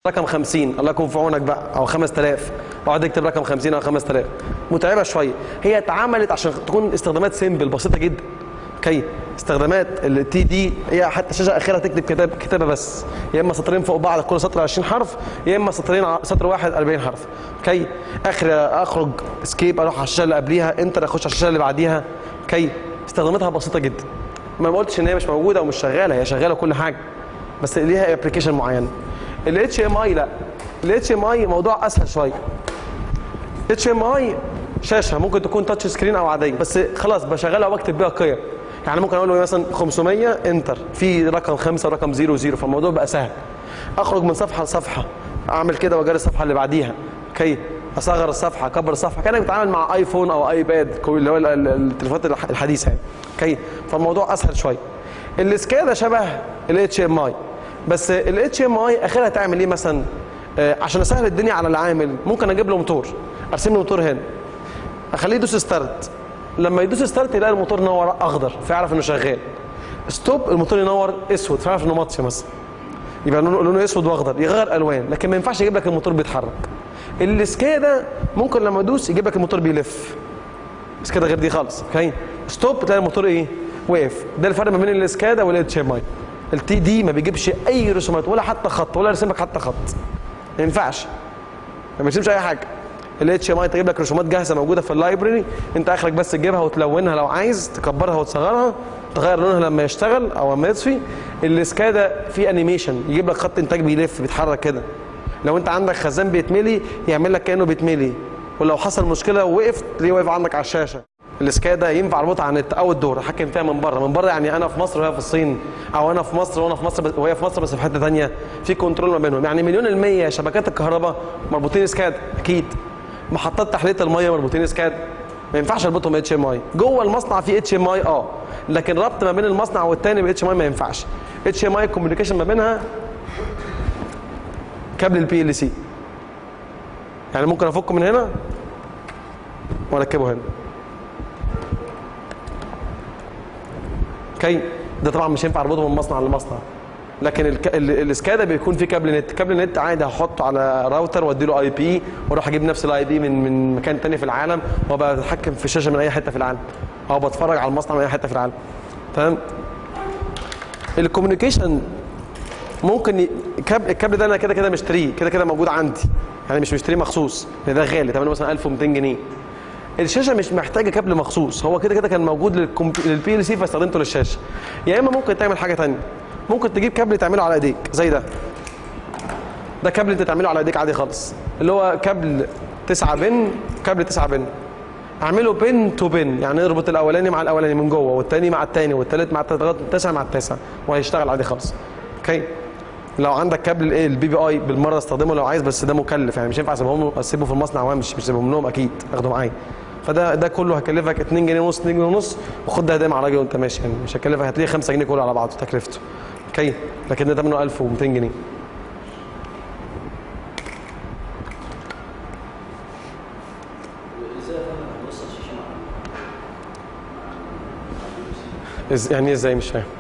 رقم 50 الله يكون في عونك بقى او 5000 اقعد اكتب رقم 50 او 5000 متعبه شويه هي اتعملت عشان تكون استخدامات سيمبل بسيطه جدا اوكي استخدامات التي دي هي حتى الشاشه اخرها تكتب كتاب كتابه بس يا اما سطرين فوق بعض كل سطر 20 حرف يا اما سطرين ع- سطر واحد 40 حرف اوكي اخر اخرج اسكيب اروح على الشاشه اللي قبليها انتر اخش على الشاشه اللي بعديها اوكي استخداماتها بسيطه جدا ما قلتش ان هي مش موجوده ومش شغاله هي شغاله كل حاجه بس ليها ابلكيشن معين الاتش ام اي لا الاتش ام اي موضوع اسهل شويه اتش ام اي شاشه ممكن تكون تاتش سكرين او عاديه بس خلاص بشغلها واكتب بيها قيم يعني ممكن اقول له مثلا 500 انتر في رقم 5 ورقم 00 فالموضوع بقى سهل اخرج من صفحه لصفحه اعمل كده واجري الصفحه اللي بعديها اوكي اصغر الصفحه اكبر الصفحه كانك بتتعامل مع ايفون او ايباد كو- اللي هو ال- ال- التليفونات الح- الحديثه يعني اوكي فالموضوع اسهل شويه السكادا شبه الاتش ام اي بس الاتش ام اي اخرها تعمل ايه مثلا آه، عشان اسهل الدنيا على العامل ممكن اجيب له موتور ارسم له موتور هنا اخليه يدوس ستارت لما يدوس ستارت يلاقي الموتور نور اخضر فيعرف انه شغال ستوب الموتور ينور اسود فيعرف انه مطفي مثلا يبقى لونه لونه اسود واخضر يغير الوان لكن ما ينفعش يجيب لك الموتور بيتحرك السكادا ممكن لما يدوس يجيب لك الموتور بيلف سكادا غير دي خالص اوكي ستوب تلاقي الموتور ايه وقف ده الفرق ما بين السكادا والاتش ام اي التي دي ما بيجيبش اي رسومات ولا حتى خط ولا يرسم لك حتى خط ما ينفعش ما بيرسمش اي حاجه الاتش ام اي تجيب لك رسومات جاهزه موجوده في اللايبرري انت اخرك بس تجيبها وتلونها لو عايز تكبرها وتصغرها تغير لونها لما يشتغل او لما يطفي السكادا في انيميشن يجيب لك خط انتاج بيلف بيتحرك كده لو انت عندك خزان بيتملي يعمل لك كانه بيتملي ولو حصل مشكله ووقف تلاقيه واقف عندك على الشاشه السكادا ينفع اربطها على النت او الدور احكم فيها من بره من بره يعني انا في مصر وهي في الصين او انا في مصر وانا في مصر بس وهي في مصر بس في حته ثانيه في كنترول ما بينهم يعني مليون المية شبكات الكهرباء مربوطين سكادا اكيد محطات تحليه الميه مربوطين سكادا ما ينفعش اربطهم اتش ام اي جوه المصنع في اتش ام اي اه لكن ربط ما بين المصنع والتاني باتش ام اي ما ينفعش اتش ام اي الكوميونيكيشن ما بينها كابل البي ال سي يعني ممكن افكه من هنا واركبه هنا اوكي ده طبعا مش ينفع اربطه من مصنع لمصنع لكن الك... ال- السكادا بيكون فيه كابل نت كابل نت عادي هحطه على راوتر وادي له اي بي واروح اجيب نفس الاي بي من من مكان تاني في العالم وابقى اتحكم في الشاشه من اي حته في العالم او بتفرج على المصنع من اي حته في العالم تمام الكوميونيكيشن ممكن ي... كاب... الكابل ده انا كده كده مشتريه كده كده موجود عندي يعني مش مشتريه مخصوص لان ده غالي ثمنه مثلا 1200 جنيه الشاشه مش محتاجه كابل مخصوص هو كده كده كان موجود للكمب... للبي ال سي فاستخدمته للشاشه يا اما ممكن تعمل حاجه ثانيه ممكن تجيب كابل تعمله على ايديك زي ده ده كابل انت تعمله على ايديك عادي خالص اللي هو كابل 9 بن كابل 9 بن اعمله بن تو بن يعني اربط الاولاني مع الاولاني من جوه والتاني مع التاني والتالت مع التالت لغايه التاسع مع التاسع وهيشتغل عادي خالص اوكي لو عندك كابل الايه البي بي اي بالمره استخدمه لو عايز بس ده مكلف يعني مش ينفع اسيبهم اسيبه في المصنع وامشي مش اسيبهم لهم اكيد اخده معايا فده ده كله هيكلفك 2 جنيه ونص 2 جنيه ونص وخد ده هديه مع الراجل وانت ماشي يعني مش هيكلفك هتلاقيه 5 جنيه كله على بعضه تكلفته اوكي لكن ده ثمنه 1200 جنيه إز... يعني ايه ازاي مش فاهم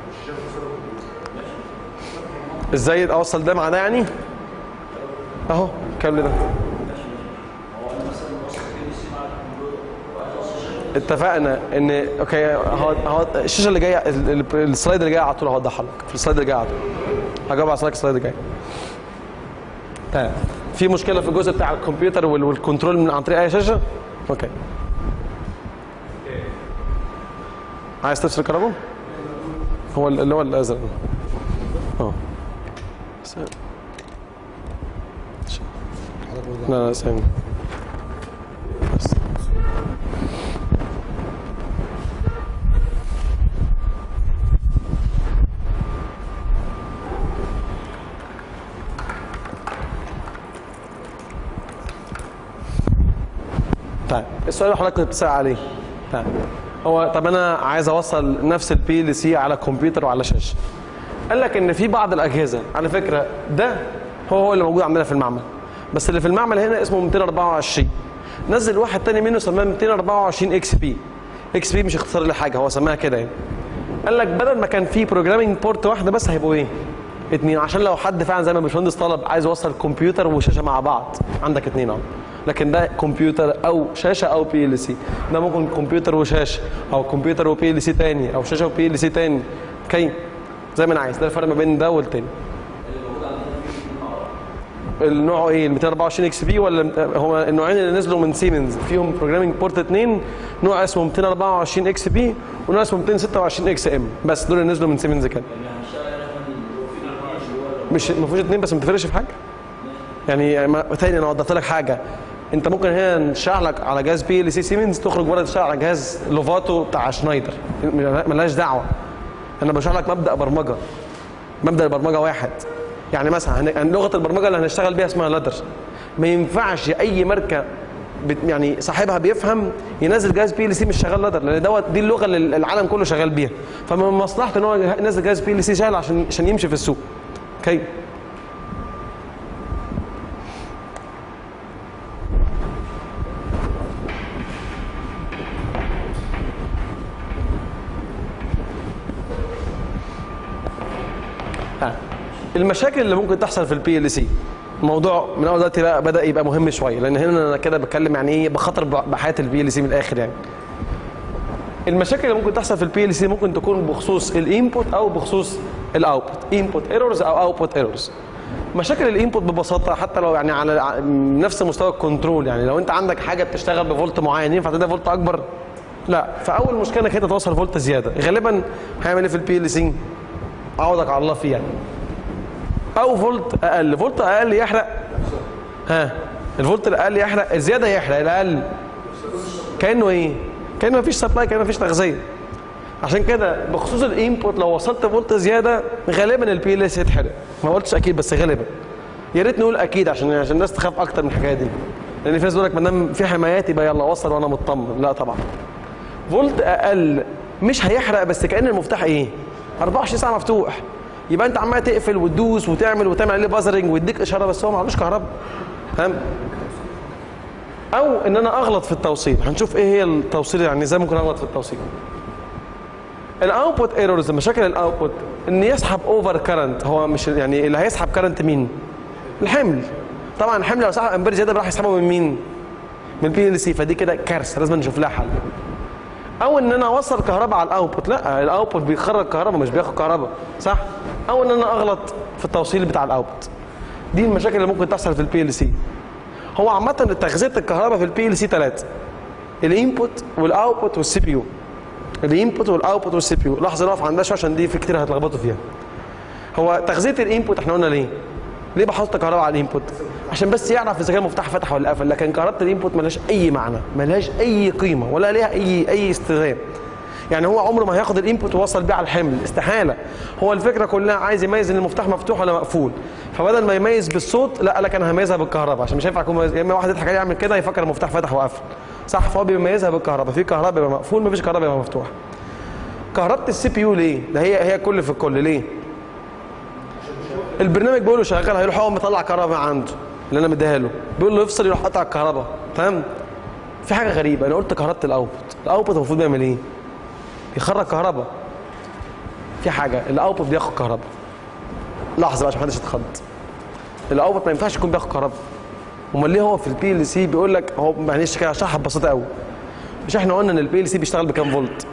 ازاي اوصل ده مع ده يعني اهو الكابل ده اتفقنا ان اوكي هو هو الشاشه اللي جايه ال- ال- السلايد اللي جاي على طول هوضحها لك في السلايد اللي جاي على طول هجاوب على سؤالك السلايد اللي جاي تمام في مشكله في الجزء بتاع الكمبيوتر وال- والكنترول من عن طريق اي شاشه اوكي عايز تفصل الكهرباء هو ال- اللي هو الازرق اه س- ش- لا لا ثانية بس طيب السؤال اللي حضرتك كنت بتسأل عليه طيب هو طب انا عايز اوصل نفس البي ال سي على كمبيوتر وعلى شاشه قال لك ان في بعض الاجهزه على فكره ده هو هو اللي موجود عندنا في المعمل بس اللي في المعمل هنا اسمه 224 نزل واحد تاني منه سماه 224 اكس بي اكس بي مش اختصار لحاجه هو سماها كده يعني قال لك بدل ما كان في بروجرامينج بورت واحده بس هيبقوا ايه اتنين عشان لو حد فعلا زي ما الباشمهندس طلب عايز يوصل كمبيوتر وشاشه مع بعض عندك اتنين اهو لكن ده كمبيوتر او شاشه او بي ال سي ده ممكن كمبيوتر وشاشه او كمبيوتر وبي ال سي تاني او شاشه وبي ال سي تاني اوكي زي ما انا عايز ده الفرق ما بين ده والتاني النوع ايه ال 224 اكس بي ولا هو النوعين اللي نزلوا من سيمنز فيهم بروجرامينج بورت 2 نوع اسمه 224 اكس بي ونوع اسمه 226 اكس ام بس دول اللي نزلوا من سيمنز كده مش ما فيهوش اتنين بس ما بتفرقش في حاجه يعني ما- تاني انا وضحت لك حاجه انت ممكن هنا نشرح لك على جهاز بي ال سي سيمنز تخرج بره تشتغل على جهاز لوفاتو بتاع شنايدر ملهاش دعوه انا بشرح لك مبدا برمجه مبدا البرمجه واحد يعني مثلا هن- هن- لغه البرمجه اللي هنشتغل بيها اسمها لادر ما ينفعش اي ماركه بت يعني صاحبها بيفهم ينزل جهاز بي ال سي مش شغال لادر لان دوت دي اللغه اللي العالم كله شغال بيها فمن مصلحته ان هو ينزل جهاز بي ال سي شغال عشان عشان يمشي في السوق اوكي ها. المشاكل اللي ممكن تحصل في البي ال سي الموضوع من اول دلوقتي بقى بدا يبقى مهم شويه لان هنا انا كده بتكلم يعني ايه بخاطر ب- بحياه البي ال سي من الاخر يعني المشاكل اللي ممكن تحصل في البي ال سي ممكن تكون بخصوص الانبوت او بخصوص الاوتبوت انبوت ايرورز او اوتبوت ايرورز مشاكل الانبوت ببساطه حتى لو يعني على ع- نفس مستوى الكنترول يعني لو انت عندك حاجه بتشتغل بفولت معين ينفع تديها فولت اكبر لا فاول مشكله انك انت توصل فولت زياده غالبا هيعمل ايه في البي ال سي عوضك على الله فيه يعني او فولت اقل فولت اقل يحرق ها الفولت الاقل يحرق الزياده يحرق الاقل كانه ايه كانه مفيش سبلاي كانه مفيش تغذيه عشان كده بخصوص الانبوت لو وصلت فولت زياده غالبا البي ال اس يتحرق ما قلتش اكيد بس غالبا يا ريت نقول اكيد عشان عشان الناس تخاف اكتر من الحكايه دي لان في ناس بيقول لك ما دام في حمايات يبقى يلا وصل وانا مطمن لا طبعا فولت اقل مش هيحرق بس كان المفتاح ايه 24 ساعه مفتوح يبقى انت عمال تقفل وتدوس وتعمل وتعمل عليه بازرنج ويديك اشاره بس هو معلوش كهرباء فاهم او ان انا اغلط في التوصيل هنشوف ايه هي التوصيل يعني ازاي ممكن اغلط في التوصيل الاوتبوت ايرورز مشاكل الاوتبوت ان يسحب اوفر كرنت هو مش يعني اللي هيسحب كرنت مين الحمل طبعا الحمل لو سحب امبير زياده راح يسحبه من مين من البي ال سي فدي كده كارثه لازم نشوف لها حل او ان انا اوصل كهرباء على الاوتبوت لا الاوتبوت بيخرج كهرباء مش بياخد كهرباء صح او ان انا اغلط في التوصيل بتاع الاوتبوت دي المشاكل اللي ممكن تحصل في البي ال سي هو عامه تغذيه الكهرباء في البي ال سي ثلاثه الانبوت والاوتبوت والسي بي يو الانبوت والاوتبوت والسي بي يو لحظه نقف عندها شويه عشان دي في كتير هتلخبطوا فيها هو تغذيه الانبوت احنا قلنا ليه ليه بحط كهرباء على الانبوت عشان بس يعرف اذا كان المفتاح فتح ولا قفل لكن كهرباء الانبوت ملهاش اي معنى ملهاش اي قيمه ولا ليها اي اي استخدام يعني هو عمره ما هياخد الانبوت ويوصل بيه على الحمل استحاله هو الفكره كلها عايز يميز ان المفتاح مفتوح ولا مقفول فبدل ما يميز بالصوت لا قال لك انا هميزها بالكهرباء عشان مش هينفع يكون مميز- يا اما واحد يضحك عليه يعمل كده يفكر المفتاح فتح وقفل صح فهو بيميزها بالكهرباء في كهرباء يبقى مقفول مفيش كهرباء يبقى مفتوح كهرباء السي بي يو ليه ده هي هي كل في الكل ليه البرنامج بيقول له شغال هيروح هو مطلع كهرباء عنده اللي انا مديها له بيقول له يفصل يروح قطع الكهرباء فاهم في حاجه غريبه انا قلت كهرباء الاوتبوت الاوتبوت المفروض بيعمل ايه يخرج كهرباء في حاجه الاوتبوت بياخد كهرباء لحظه بقى عشان محدش يتخض الاوتبوت ما ينفعش يكون بياخد كهرباء امال ليه هو في البي ال سي بيقول لك هو معلش كده اشرحها ببساطه قوي مش احنا قلنا ان البي ال سي بيشتغل بكام فولت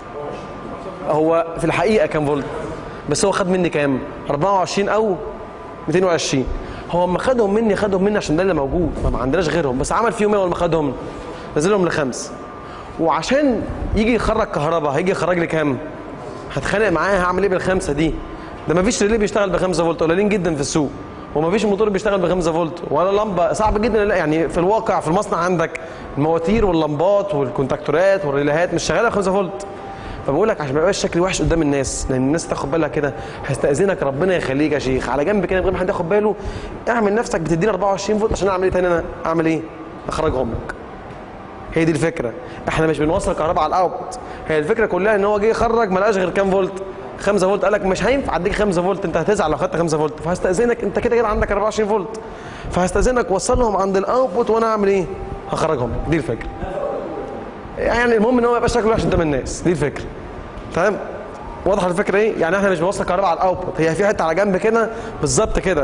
هو في الحقيقه كام فولت بس هو خد مني كام 24 او 220 هو اما خدهم مني خدهم مني عشان ده اللي موجود ما ما عندناش غيرهم بس عمل فيهم ايه لما خدهم نزلهم لخمس وعشان يجي يخرج كهرباء هيجي يخرج لي كام هتخانق معاه هعمل ايه بالخمسه دي ده ما فيش ريلي بيشتغل بخمسة فولت قليلين جدا في السوق وما فيش موتور بيشتغل بخمسة فولت ولا لمبه صعب جدا لا يعني في الواقع في المصنع عندك المواتير واللمبات والكونتاكتورات والريليهات مش شغاله بخمسة فولت فبقول لك عشان ما يبقاش شكلي وحش قدام الناس لان الناس تاخد بالها كده هستاذنك ربنا يخليك يا شيخ على جنب كده من غير ما حد ياخد باله اعمل نفسك بتديني 24 فولت عشان اعمل ايه تاني انا اعمل ايه اخرجهم لك هي دي الفكره احنا مش بنوصل كهرباء على الاوتبوت هي الفكره كلها ان هو جه يخرج ما لقاش غير كام فولت 5 فولت قال لك مش هينفع اديك 5 فولت انت هتزعل لو خدت 5 فولت فهستاذنك انت كده كده عندك 24 فولت فهستاذنك وصلهم عند الاوتبوت وانا اعمل ايه هخرجهم دي الفكره يعني المهم ان هو ما يبقاش شكله وحش قدام الناس دي الفكره تمام واضحه الفكره ايه يعني احنا مش بنوصل كهرباء على الاوتبوت هي في حته على جنب كده بالظبط كده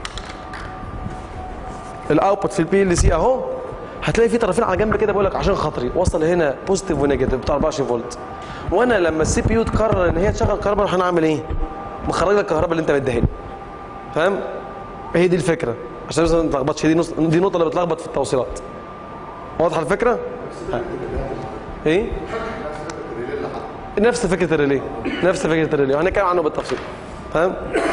الاوتبوت في البي ال سي اهو هتلاقي في طرفين على جنب كده بقول لك عشان خاطري وصل هنا بوزيتيف ونيجاتيف بتاع 24 فولت وانا لما السي بي يو تقرر ان هي تشغل كهرباء راح انا اعمل ايه؟ مخرج لك الكهرباء اللي انت مديها لي فاهم؟ هي دي الفكره عشان بس ما تتلخبطش دي نص دي النقطه اللي بتلخبط في التوصيلات واضحه الفكره؟ ها. ايه؟ نفس فكره الريلي نفس فكره الريلي وهنتكلم عنه بالتفصيل تمام؟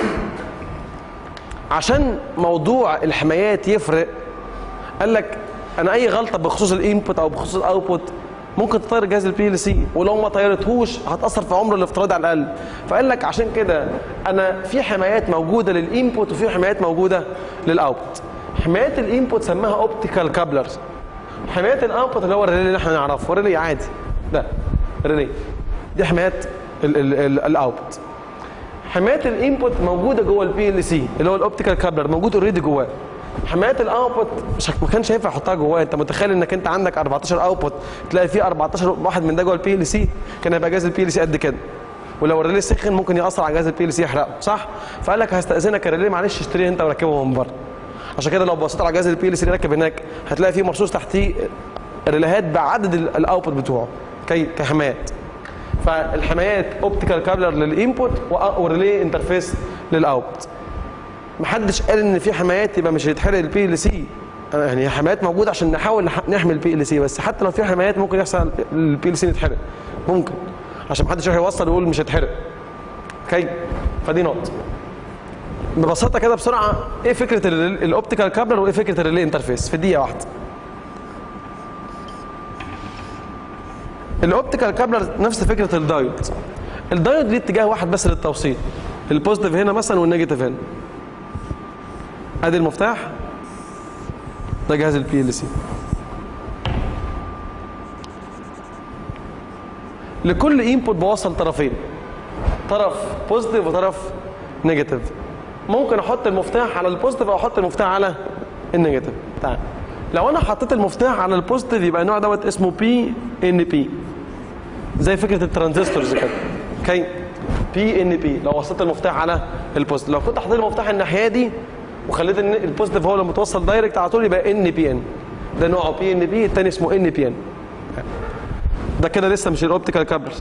عشان موضوع الحمايات يفرق قال لك انا اي غلطه بخصوص الانبوت او بخصوص الاوتبوت ممكن تطير جهاز البي ال سي ولو ما طيرتهوش هتاثر في عمره الافتراضي على الاقل فقال لك عشان كده انا في حمايات موجوده للانبوت وفي حمايات موجوده للاوتبوت حمايات الانبوت سماها اوبتيكال كابلرز حمايات الاوتبوت اللي هو الريلي اللي احنا نعرفه الريلي عادي ده ريلي دي حمايات الاوتبوت حمايه الانبوت موجوده جوه البي ال سي اللي هو الاوبتيكال كابلر موجود اوريدي جواه حمايه الاوتبوت مش ما كانش ينفع احطها جواه انت متخيل انك انت عندك 14 اوتبوت تلاقي فيه 14 واحد من ده جوه البي ال سي كان هيبقى جهاز البي ال سي قد كده ولو الريلي سخن ممكن ياثر على جهاز البي ال سي يحرقه صح فقال لك هستاذنك الريلي معلش اشتريه انت وركبه من بره عشان كده لو بصيت على جهاز البي ال سي راكب هناك هتلاقي فيه مرصوص تحتيه ريليهات بعدد الاوتبوت بتوعه كي كحمايات فالحمايات اوبتيكال كابلر للانبوت وريلي انترفيس للاوتبوت محدش قال ان في حمايات يبقى مش هيتحرق البي ال سي يعني حمايات موجوده عشان نحاول نح- نحمي البي ال سي بس حتى لو في حمايات ممكن يحصل البي ال سي يتحرق ممكن عشان محدش يروح يوصل ويقول مش هيتحرق اوكي فدي نقطه ببساطه كده بسرعه ايه فكره ال- الاوبتيكال كابلر وايه فكره الريلي انترفيس في دقيقه واحده الاوبتيكال كابلر نفس فكره الدايود الدايود ليه اتجاه واحد بس للتوصيل البوزيتيف هنا مثلا والنيجاتيف هنا ادي المفتاح ده جهاز البي ال سي لكل انبوت بوصل طرفين طرف بوزيتيف وطرف نيجاتيف ممكن احط المفتاح على البوزيتيف او احط المفتاح على النيجاتيف تعال لو انا حطيت المفتاح على البوزيتيف يبقى النوع دوت اسمه بي ان بي زي فكره الترانزستورز كده اوكي بي ان بي لو وصلت المفتاح على البوزيتيف لو كنت حطيت المفتاح الناحيه دي وخليت الن- البوزيتيف هو اللي متوصل دايركت على طول يبقى ان بي ان ده نوعه بي ان بي الثاني اسمه ان بي ان ده كده لسه مش الاوبتيكال كابلز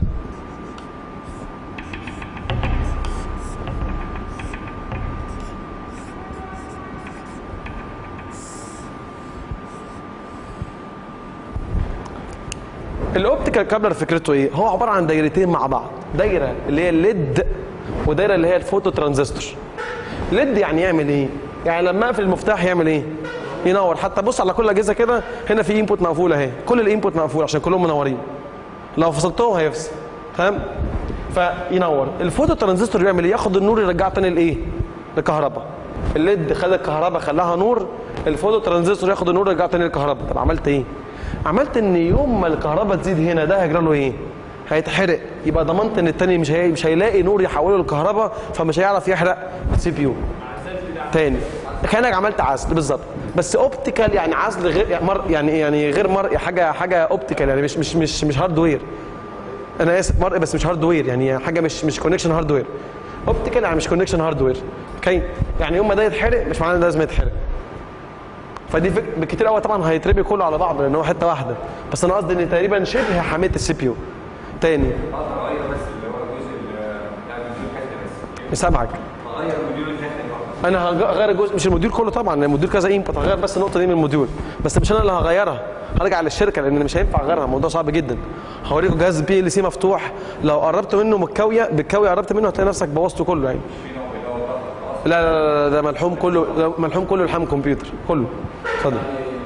الاوبتيكال كابلر فكرته ايه هو عباره عن دايرتين مع بعض دايره اللي هي الليد ودايره اللي هي الفوتو ترانزستور ليد يعني يعمل ايه يعني لما اقفل المفتاح يعمل ايه ينور حتى بص على كل الاجهزه كده هنا في انبوت مقفول اهي كل الانبوت مقفول عشان كلهم منورين لو فصلتهم هيفصل فاهم فينور الفوتو ترانزستور بيعمل ايه ياخد النور يرجعه تاني لايه لكهرباء الليد خد الكهرباء خلاها نور الفوتو ترانزستور ياخد النور يرجعه تاني للكهرباء طب عملت ايه عملت ان يوم ما الكهرباء تزيد هنا ده هيجرى له ايه هيتحرق يبقى ضمنت ان التاني مش هي... مش هيلاقي نور يحوله للكهرباء فمش هيعرف يحرق السي بي يو تاني كانك عملت عزل بالظبط بس اوبتيكال يعني عزل غير يعني مر يعني يعني غير مرئي حاجه حاجه اوبتيكال يعني مش مش مش مش هاردوير انا اسف مرئي بس مش هاردوير يعني حاجه مش مش كونكشن هاردوير اوبتيكال يعني مش كونكشن هاردوير اوكي يعني يوم ما ده يتحرق مش معناه ان ده لازم يتحرق فدي فك... بالكتير قوي طبعا هيتربي كله على بعضه لان هو حته واحده بس انا قصدي ان تقريبا شبه حمايه السي بي يو تاني اقدر اغير بس اللي هو الجزء اللي يعني المديول حته بس سامعك اغير المديول الحته فقط انا هغير الجزء مش الموديول كله طبعا الموديول كذا انبوت هغير بس النقطه دي من الموديول بس مش انا اللي هغيرها هرجع للشركه لان مش هينفع اغيرها الموضوع صعب جدا هوريكم جهاز بي ال سي مفتوح لو قربت منه من الكاويه بالكاويه قربت منه هتلاقي نفسك بوظته كله يعني لا لا لا لا، ده ملحوم كله ده ملحوم كله لحام كمبيوتر كله اتفضل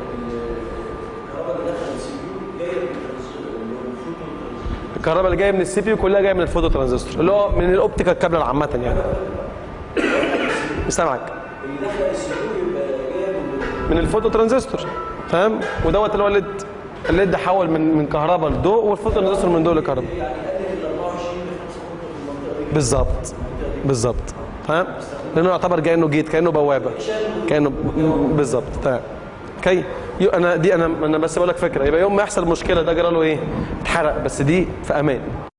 الكهرباء اللي جايه من السي بي يو كلها جايه من الفوتو ترانزستور اللي هو من الاوبتيكال كابلر عامه يعني مش سامعك من الفوتو ترانزستور فاهم ودوت اللي هو الليد الليد حول من من كهرباء لضوء والفوتو ترانزستور من ضوء لكهرباء بالظبط بالظبط فاهم لانه يعتبر كانه جيت كانه بوابه كانه بالظبط تمام اوكي يو- انا دي انا انا بس بقول لك فكره يبقى يوم ما يحصل مشكله ده جرى له ايه اتحرق بس دي في امان